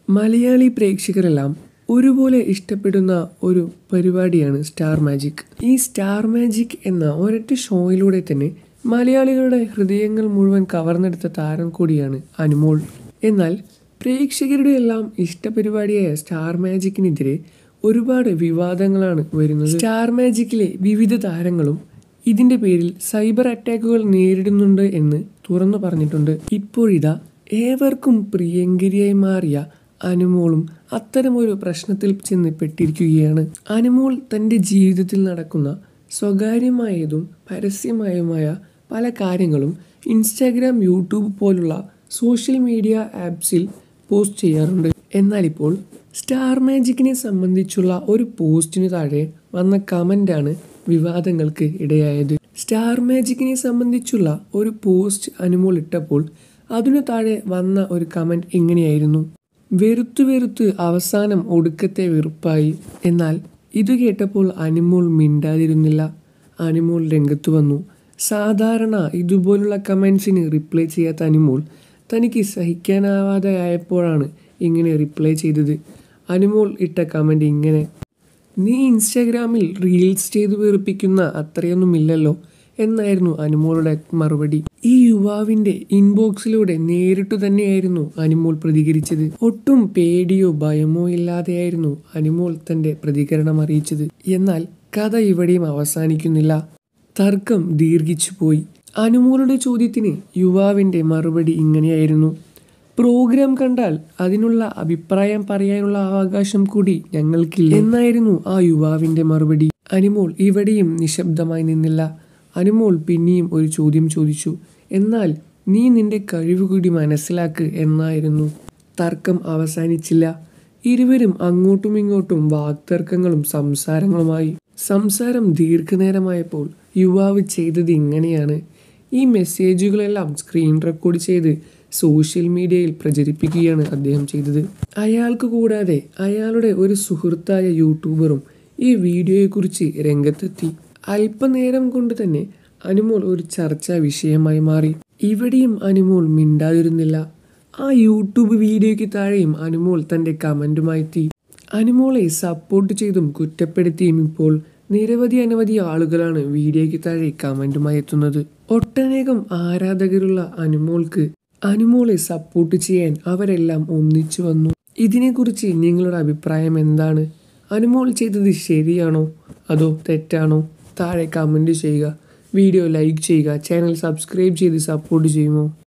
മലയാളി പ്രേക്ഷകരെല്ലാം ഒരുപോലെ ഇഷ്ടപ്പെടുന്ന ഒരു പരിപാടിയാണ് സ്റ്റാർ മാജിക് ഈ സ്റ്റാർ മാജിക് എന്ന ഒരൊറ്റ ഷോയിലൂടെ തന്നെ മലയാളികളുടെ ഹൃദയങ്ങൾ മുഴുവൻ കവർന്നെടുത്ത താരം കൂടിയാണ് അനുമോൾ എന്നാൽ പ്രേക്ഷകരുടെ എല്ലാം ഇഷ്ടപരിപാടിയായ സ്റ്റാർ മാജിക്കിനെതിരെ ഒരുപാട് വിവാദങ്ങളാണ് വരുന്നത് സ്റ്റാർ മാജിക്കിലെ വിവിധ താരങ്ങളും ഇതിന്റെ പേരിൽ സൈബർ അറ്റാക്കുകൾ നേരിടുന്നുണ്ട് എന്ന് തുറന്നു പറഞ്ഞിട്ടുണ്ട് ഇപ്പോഴിതാ ഏവർക്കും പ്രിയങ്കരിയായി മാറിയ അനുമോളും അത്തരമൊരു പ്രശ്നത്തിൽ ചെന്ന് പെട്ടിരിക്കുകയാണ് അനുമോൾ തൻ്റെ ജീവിതത്തിൽ നടക്കുന്ന സ്വകാര്യമായതും പരസ്യമായതുമായ പല കാര്യങ്ങളും ഇൻസ്റ്റാഗ്രാം യൂട്യൂബ് പോലുള്ള സോഷ്യൽ മീഡിയ ആപ്സിൽ പോസ്റ്റ് ചെയ്യാറുണ്ട് എന്നാൽ ഇപ്പോൾ സ്റ്റാർ മാജിക്കിനെ സംബന്ധിച്ചുള്ള ഒരു പോസ്റ്റിന് താഴെ വന്ന കമൻ്റാണ് വിവാദങ്ങൾക്ക് ഇടയായത് സ്റ്റാർ മാജിക്കിനെ സംബന്ധിച്ചുള്ള ഒരു പോസ്റ്റ് അനുമോൾ ഇട്ടപ്പോൾ അതിനു താഴെ വന്ന ഒരു കമൻറ്റ് ഇങ്ങനെയായിരുന്നു വെറുത്തു വെറുത്ത് അവസാനം ഒടുക്കത്തെ വെറുപ്പായി എന്നാൽ ഇത് കേട്ടപ്പോൾ അനുമോൾ മിണ്ടാതിരുന്നില്ല അനുമോൾ രംഗത്ത് വന്നു സാധാരണ ഇതുപോലുള്ള കമൻസിന് റിപ്ലൈ ചെയ്യാത്ത അനുമോൾ തനിക്ക് സഹിക്കാനാവാതെ ആയപ്പോഴാണ് ഇങ്ങനെ റിപ്ലൈ ചെയ്തത് അനുമോൾ ഇട്ട കമൻ്റ് ഇങ്ങനെ നീ ഇൻസ്റ്റാഗ്രാമിൽ റീൽസ് ചെയ്ത് വെറുപ്പിക്കുന്ന അത്രയൊന്നുമില്ലല്ലോ എന്നായിരുന്നു അനുമോളുടെ മറുപടി ഈ യുവാവിന്റെ ഇൻബോക്സിലൂടെ നേരിട്ടു തന്നെയായിരുന്നു അനുമോൾ പ്രതികരിച്ചത് ഒട്ടും പേടിയോ ഭയമോ ഇല്ലാതെയായിരുന്നു അനുമോൾ തന്റെ പ്രതികരണം അറിയിച്ചത് എന്നാൽ കഥ ഇവിടെയും അവസാനിക്കുന്നില്ല തർക്കം ദീർഘിച്ചു പോയി അനുമോളുടെ ചോദ്യത്തിന് യുവാവിന്റെ മറുപടി ഇങ്ങനെയായിരുന്നു പ്രോഗ്രാം കണ്ടാൽ അതിനുള്ള അഭിപ്രായം പറയാനുള്ള അവകാശം കൂടി ഞങ്ങൾക്കില്ല എന്നായിരുന്നു ആ യുവാവിന്റെ മറുപടി അനുമോൾ ഇവിടെയും നിശബ്ദമായി നിന്നില്ല അനുമോൾ പിന്നെയും ഒരു ചോദ്യം ചോദിച്ചു എന്നാൽ നീ നിന്റെ കഴിവ് കൂടി മനസ്സിലാക്ക് എന്നായിരുന്നു തർക്കം അവസാനിച്ചില്ല ഇരുവരും അങ്ങോട്ടും ഇങ്ങോട്ടും വാക്തർക്കങ്ങളും സംസാരങ്ങളുമായി സംസാരം ദീർഘനേരമായപ്പോൾ യുവാവ് ചെയ്തത് ഇങ്ങനെയാണ് ഈ മെസ്സേജുകളെല്ലാം സ്ക്രീൻ റെക്കോർഡ് ചെയ്ത് സോഷ്യൽ മീഡിയയിൽ പ്രചരിപ്പിക്കുകയാണ് അദ്ദേഹം ചെയ്തത് അയാൾക്ക് കൂടാതെ അയാളുടെ ഒരു സുഹൃത്തായ യൂട്യൂബറും ഈ വീഡിയോയെക്കുറിച്ച് രംഗത്തെത്തി അല്പനേരം കൊണ്ട് തന്നെ അനുമോൾ ഒരു ചർച്ചാ വിഷയമായി മാറി ഇവിടെയും അനുമോൾ മിണ്ടാതിരുന്നില്ല ആ യൂട്യൂബ് വീഡിയോയ്ക്ക് താഴെയും അനുമോൾ തൻ്റെ കമൻറ്റുമായി എത്തി അനുമോളെ സപ്പോർട്ട് ചെയ്തും കുറ്റപ്പെടുത്തിയും ഇപ്പോൾ നിരവധി അനവധി ആളുകളാണ് വീഡിയോയ്ക്ക് താഴെ കമൻറ്റുമായി എത്തുന്നത് ഒട്ടനേകം ആരാധകരുള്ള അനുമോൾക്ക് അനുമോളെ സപ്പോർട്ട് ചെയ്യാൻ അവരെല്ലാം ഒന്നിച്ചു വന്നു ഇതിനെക്കുറിച്ച് നിങ്ങളുടെ അഭിപ്രായം എന്താണ് അനുമോൾ ചെയ്തത് ശരിയാണോ അതോ തെറ്റാണോ താഴെ കമൻറ്റ് ചെയ്യുക വീഡിയോ ലൈക്ക് ചെയ്യുക ചാനൽ സബ്സ്ക്രൈബ് ചെയ്ത് സപ്പോർട്ട് ചെയ്യുമോ